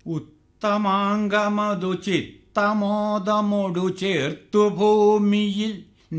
ഉത്തമാംഗമതു ചിത്തമോദമൊടു ചേർത്തു ഭൂമിയിൽ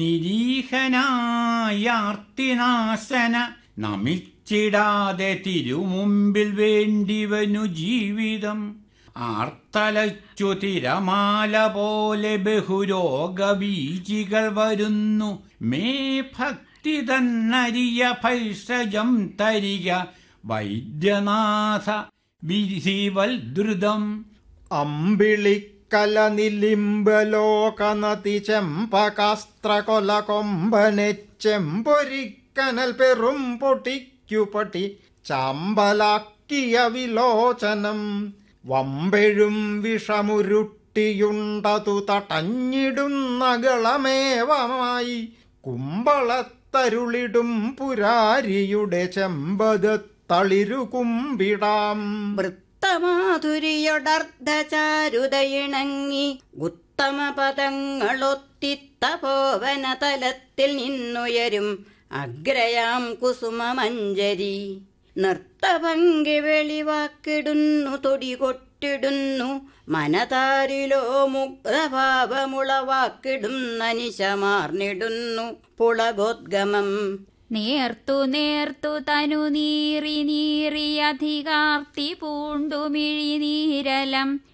നിരീഹനായാർത്തിനാശന നമിച്ചിടാതെ തിരുമുമ്പിൽ വേണ്ടിവനു ജീവിതം ആർത്തലച്ചു തിരമാല പോലെ ബഹുരോഗബീജികൾ വരുന്നു മേ ഭക്തി തന്നരിയ ഭൈഷജം തരിക വൈദ്യനാഥ വിധിവൽ അമ്പിളിക്കല നിലിംബലോകനതി ചെമ്പകാസ്ത്രകൊല കൊമ്പനെ ചെമ്പൊരിക്കനൽ പെറും പൊട്ടിക്കുപടി ചാമ്പലാക്കിയ വിലോചനം വമ്പെഴും വിഷമുരുട്ടിയുണ്ടതു തടഞ്ഞിടുന്ന ഗളമേവമായി കുമ്പളത്തരുളിടും പുരാരിയുടെ ചെമ്പതത്തളിരു കുമ്പിടാം വൃത്തമാധുരിയൊടർദ്ധചാരുതയിണങ്ങി ഉത്തമ പദങ്ങളൊത്തിത്തപോവന തലത്തിൽ നിന്നുയരും അഗ്രയാം കുസുമമഞ്ജരി നൃത്തഭംഗി വെളിവാക്കിടുന്നു തൊടി കൊട്ടിടുന്നു മനതാരിലോ മുഗ്ധഭാവമുളവാക്കിടുന്ന നിശമാർന്നിടുന്നു പുളകോദ്ഗമം നേർത്തു നേർത്തു തനു നീറി നീറി അധികാർത്തി പൂണ്ടു മിഴിനീരലം